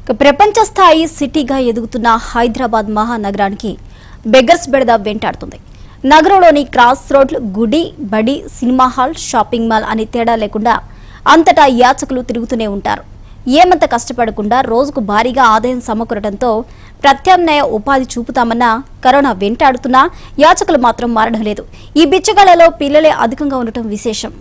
ఇక ప్రపంచ స్థాయి సిటీగా ఎదుగుతున్న హైదరాబాద్ మహానగరానికి బెగర్స్ బెడద వెంటాడుతుంది నగరంలోని క్రాస్ రోడ్లు గుడి బడి సినిమా హాల్ షాపింగ్ మాల్ అని తేడా లేకుండా అంతటా యాచకులు తిరుగుతూనే ఉంటారు ఏమంత కష్టపడకుండా రోజుకు భారీగా ఆదాయం సమకూరడంతో ప్రత్యామ్నాయ ఉపాధి చూపుతామన్నా కరోనా వెంటాడుతున్నా యాచకులు మాత్రం మారడం లేదు ఈ బిచ్చగాళ్లలో పిల్లలే అధికంగా ఉండటం విశేషం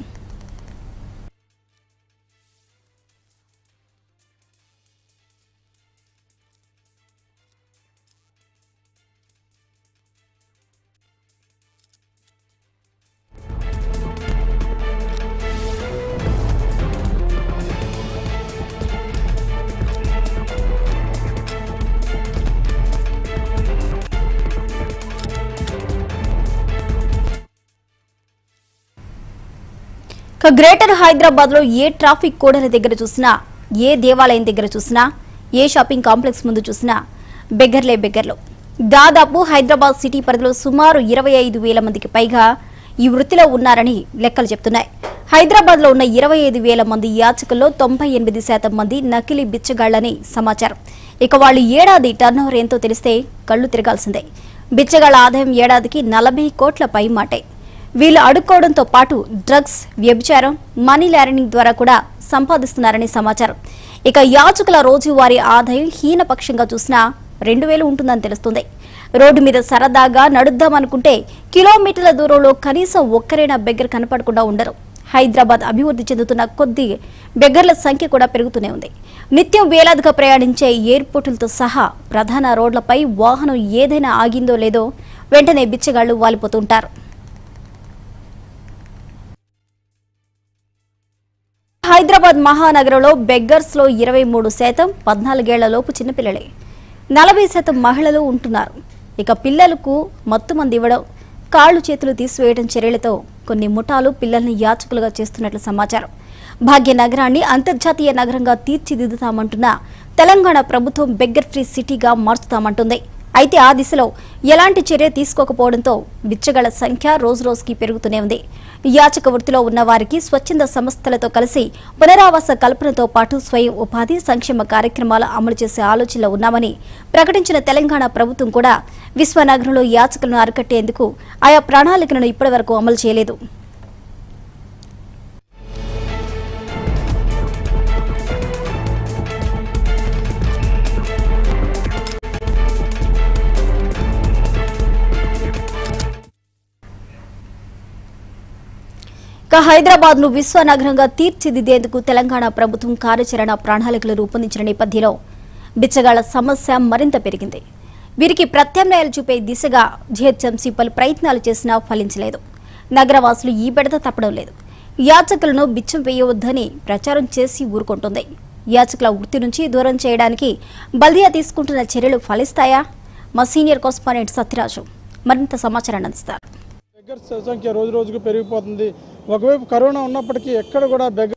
ఇక గ్రేటర్ హైదరాబాద్ లో ఏ ట్రాఫిక్ కోడల దగ్గర చూసినా ఏ దేవాలయం దగ్గర చూసినా ఏ షాపింగ్ కాంప్లెక్స్ ముందు చూసినా బెగ్గర్లే బెగ్గర్లు దాదాపు హైదరాబాద్ సిటీ పరిధిలో సుమారు ఇరవై ఐదు వేల మందికి పైగా ఈ వృత్తిలో ఉన్నారని లెక్కలు చెప్తున్నాయి హైదరాబాద్ లో ఉన్న ఇరవై ఐదు వేల మంది యాచకుల్లో తొంభై ఎనిమిది శాతం మంది నకిలీ బిచ్చగాళ్లని సమాచారం ఇక వాళ్ళు ఏడాది టర్నోవర్ ఎంతో తెలిస్తే కళ్ళు తిరగాల్సిందే బిచ్చగాళ్ల ఆదాయం ఏడాదికి నలభై కోట్ల పై మాటే వీళ్ళు అడుక్కోవడంతో పాటు డ్రగ్స్ వ్యభిచారం మనీ లాండరింగ్ ద్వారా కూడా సంపాదిస్తున్నారని సమాచారం ఇక యాచకుల రోజువారీ ఆదాయం హీనపక్షంగా చూసినా రెండు వేలు ఉంటుందని తెలుస్తుంది రోడ్డు మీద సరదాగా నడుద్దామనుకుంటే కిలోమీటర్ల దూరంలో కనీసం ఒక్కరైనా బెగ్గర కనపడకుండా ఉండరు హైదరాబాద్ అభివృద్ధి చెందుతున్న కొద్ది బెగ్గర్ల సంఖ్య కూడా పెరుగుతూనే ఉంది నిత్యం వేలాదిగా ప్రయాణించే ఎయిర్పోర్టులతో సహా ప్రధాన రోడ్లపై వాహనం ఏదైనా ఆగిందో లేదో వెంటనే బిచ్చగాళ్లు వాలిపోతుంటారు హైదరాబాద్ మహానగరంలో బెగ్గర్స్ లో ఇరవై మూడు శాతం పద్నాలుగేళ్ల లోపు చిన్నపిల్లలే నలభై శాతం మహిళలు ఉంటున్నారు ఇక పిల్లలకు మత్తు మంది ఇవ్వడం కాళ్ళు చేతులు తీసివేయడం చర్యలతో కొన్ని ముఠాలు పిల్లల్ని యాచకులుగా చేస్తున్నట్లు సమాచారం భాగ్య నగరాన్ని అంతర్జాతీయ నగరంగా తీర్చిదిద్దుతామంటున్న తెలంగాణ ప్రభుత్వం బెగ్గర్ ఫ్రీ సిటీగా మార్చుతామంటుంది అయితే ఆ దిశలో ఎలాంటి చర్య తీసుకోకపోవడంతో బిచ్చగల సంఖ్య రోజురోజుకి పెరుగుతూనే ఉంది యాచక వృత్తిలో ఉన్న వారికి స్వచ్ఛంద సంస్థలతో కలిసి పునరావాస కల్పనతో పాటు స్వయం ఉపాధి సంక్షేమ కార్యక్రమాలు అమలు చేసే ఆలోచనలో ఉన్నామని ప్రకటించిన తెలంగాణ ప్రభుత్వం కూడా విశ్వనగరంలో యాచకులను అరికట్టేందుకు ఆయా ప్రణాళికలను ఇప్పటివరకు అమలు చేయలేదు ఇక హైదరాబాద్ ను విశ్వనగరంగా తీర్చిదిద్దేందుకు తెలంగాణ ప్రభుత్వం కార్యాచరణ ప్రణాళికలు రూపొందించిన నేపథ్యంలో బిచ్చగాళ్ల సమస్య మరింత పెరిగింది వీరికి ప్రత్యామ్నాయాలు చూపే దిశగా జిహెచ్ఎంసీ పలు ప్రయత్నాలు చేసినా ఫలించలేదు నగరవాసులు ఈ బెడత తప్పడం లేదు యాచకులను బిచ్చం వేయవద్దని ప్రచారం చేసి ఊరుకుంటుంది యాచకుల వృత్తి నుంచి దూరం చేయడానికి బల్దియా తీసుకుంటున్న చర్యలు ఫలిస్తాయా మా సీనియర్ కరెస్పాండెంట్ సత్యరాజు మరింత సమాచారాన్ని అందిస్తారు బెగ్గర్స్ సంఖ్య రోజు రోజుకు పెరిగిపోతుంది ఒకవైపు కరోనా ఉన్నప్పటికీ ఎక్కడ కూడా బెగ్గర్స్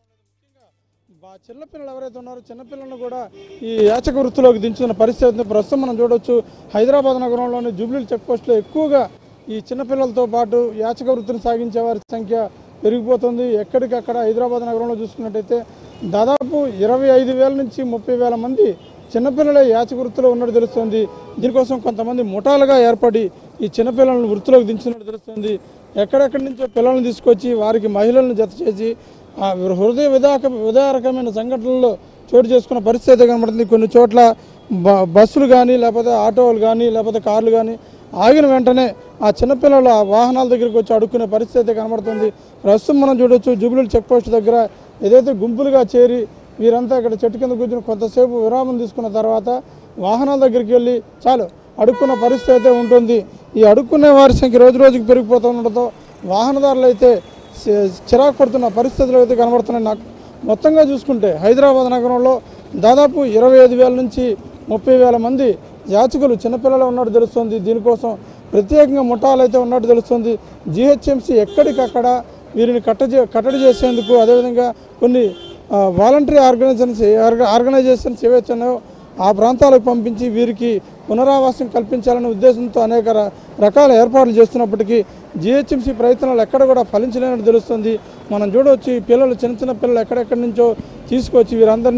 బా- చిన్నపిల్లలు ఎవరైతే ఉన్నారో చిన్నపిల్లలను కూడా ఈ యాచక వృత్తిలోకి దించుతున్న పరిస్థితి ఉంది. ప్రస్తుతం మనం చూడొచ్చు హైదరాబాద్ నగరంలోని జూబ్లీ చెక్ పోస్టులో ఎక్కువగా ఈ చిన్నపిల్లలతో పాటు యాచక వృత్తిని సాగించే వారి సంఖ్య పెరిగిపోతుంది ఎక్కడికక్కడ హైదరాబాద్ నగరంలో చూసుకున్నట్టయితే దాదాపు ఇరవై ఐదు వేల నుంచి ముప్పై వేల మంది చిన్నపిల్లలే యాచక వృత్తిలో ఉన్నట్టు తెలుస్తుంది దీనికోసం కొంతమంది ముఠాలుగా ఏర్పడి ఈ చిన్నపిల్లలను వృత్తిలోకి దించినట్టు తెలుస్తుంది ఎక్కడెక్కడి నుంచో పిల్లల్ని తీసుకొచ్చి వారికి మహిళలను జత చేసి ఆ హృదయ విధాక విధారకమైన సంఘటనల్లో చోటు చేసుకున్న పరిస్థితి అయితే కనబడుతుంది కొన్ని చోట్ల బ బస్సులు కానీ లేకపోతే ఆటోలు కానీ లేకపోతే కార్లు కానీ ఆగిన వెంటనే ఆ చిన్నపిల్లలు ఆ వాహనాల దగ్గరికి వచ్చి అడుక్కునే పరిస్థితి అయితే కనబడుతుంది ప్రస్తుతం మనం చూడొచ్చు జూబిలీ చెక్ పోస్ట్ దగ్గర ఏదైతే గుంపులుగా చేరి వీరంతా ఇక్కడ చెట్టు కింద కూర్చుని కొంతసేపు విరామం తీసుకున్న తర్వాత వాహనాల దగ్గరికి వెళ్ళి చాలు అడుక్కున్న పరిస్థితి అయితే ఉంటుంది ఈ అడుక్కునే వారి సంఖ్య రోజు రోజుకి పెరిగిపోతుండటంతో వాహనదారులు అయితే చి- చిరాకు పడుతున్న పరిస్థితులు అయితే కనబడుతున్నాయి నాకు మొత్తంగా చూసుకుంటే హైదరాబాద్ నగరంలో దాదాపు ఇరవై ఐదు వేల నుంచి ముప్పై వేల మంది యాచకులు చిన్నపిల్లలు ఉన్నట్టు తెలుస్తుంది దీనికోసం ప్రత్యేకంగా ముఠాలు అయితే ఉన్నట్టు తెలుస్తుంది జిహెచ్ఎంసీ ఎక్కడికక్కడ వీరిని కట్టజే కట్టడి చేసేందుకు అదేవిధంగా కొన్ని వాలంటరీ ఆర్గనైజేషన్స్ ఆర్గనైజేషన్స్ ఏవైతే ఉన్నాయో ఆ ప్రాంతాలకు పంపించి వీరికి పునరావాసం కల్పించాలనే ఉద్దేశంతో అనేక ర- రకాల ఏర్పాట్లు చేస్తున్నప్పటికీ జిహెచ్ఎంసీ ప్రయత్నాలు ఎక్కడ కూడా ఫలించలేనట్టు తెలుస్తుంది మనం చూడవచ్చు ఈ పిల్లలు చిన్న చిన్న పిల్లలు ఎక్కడెక్కడి నుంచో తీసుకొచ్చి వీరందరినీ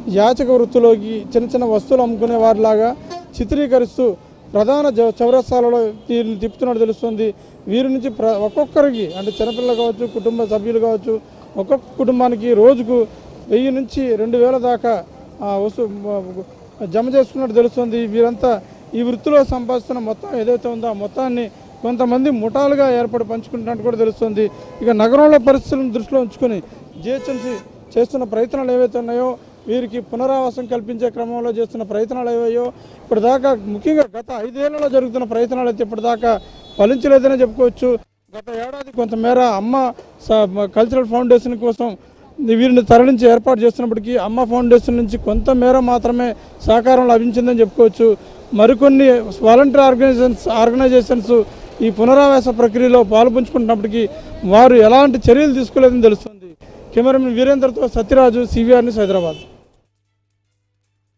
యాచక వృత్తిలోకి చిన్న చిన్న వస్తువులు అమ్ముకునే వారిలాగా చిత్రీకరిస్తూ ప్రధాన జ- చౌరస్తాలలో వీరిని తిప్పుతున్నట్టు తెలుస్తుంది వీరి నుంచి ప్ర ఒక్కొక్కరికి అంటే చిన్నపిల్లలు కావచ్చు కుటుంబ సభ్యులు కావచ్చు ఒక్కొక్క కుటుంబానికి రోజుకు వెయ్యి నుంచి రెండు వేల దాకా ఆ, వస్తు మ- జమ చేసుకున్నట్టు తెలుస్తుంది వీరంతా ఈ వృత్తిలో సంపాదిస్తున్న మొత్తం ఏదైతే ఉందో ఆ మొత్తాన్ని కొంతమంది ముఠాలుగా ఏర్పడి పంచుకుంటున్నట్టు కూడా తెలుస్తుంది ఇక నగరంలో పరిస్థితులను దృష్టిలో ఉంచుకొని జిహెచ్ఎంసీ చేస్తున్న ప్రయత్నాలు ఏవైతే ఉన్నాయో వీరికి పునరావాసం కల్పించే క్రమంలో చేస్తున్న ప్రయత్నాలు ఏవయ్యో ఇప్పటిదాకా ముఖ్యంగా గత ఐదేళ్లలో జరుగుతున్న ప్రయత్నాలు అయితే ఇప్పటిదాకా ఫలించలేదనే చెప్పుకోవచ్చు గత ఏడాది కొంతమేర అమ్మ స- కల్చరల్ ఫౌండేషన్ కోసం వీరిని తరలించి ఏర్పాటు చేస్తున్నప్పటికీ అమ్మ ఫౌండేషన్ నుంచి కొంతమేర మాత్రమే సహకారం లభించిందని చెప్పుకోవచ్చు మరికొన్ని వాలంటీర్ ఆర్గనైజేషన్స్ ఆర్గనైజేషన్స్ ఈ పునరావాస ప్రక్రియలో పాల్పంచుకుంటున్నప్పటికీ వారు ఎలాంటి చర్యలు తీసుకోలేదని తెలుస్తుంది కెమెరామెన్ వీరేందర్తో సత్యరాజు సివిఆర్ న్యూస్ హైదరాబాద్